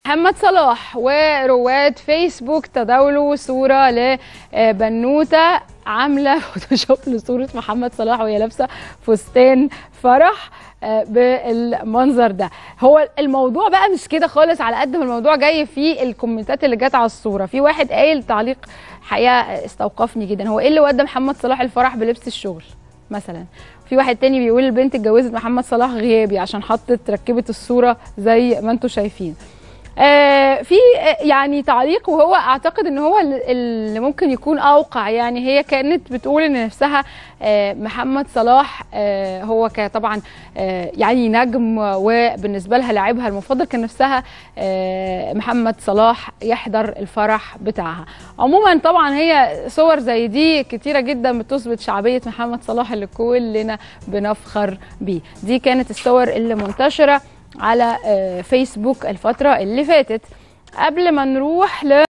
محمد صلاح ورواد فيسبوك تداولوا صورة لبنوتة عاملة فوتوشوب لصورة محمد صلاح وهي لابسة فستان فرح بالمنظر ده هو الموضوع بقى مش كده خالص على قد ما الموضوع جاي في الكومنتات اللي جت على الصورة في واحد قايل تعليق حقيقة استوقفني جدا هو ايه اللي ودى محمد صلاح الفرح بلبس الشغل مثلا في واحد تاني بيقول البنت اتجوزت محمد صلاح غيابي عشان حطت ركبت الصورة زي ما انتم شايفين آه في يعني تعليق وهو اعتقد ان هو اللي ممكن يكون اوقع يعني هي كانت بتقول ان نفسها آه محمد صلاح آه هو طبعا يعني نجم وبالنسبه لها لاعبها المفضل كان نفسها محمد صلاح يحضر الفرح بتاعها عموما طبعا هي صور زي دي كتيره جدا بتثبت شعبيه محمد صلاح اللي كلنا بنفخر بيه دي كانت الصور اللي منتشره على فيسبوك الفترة اللي فاتت قبل ما نروح ل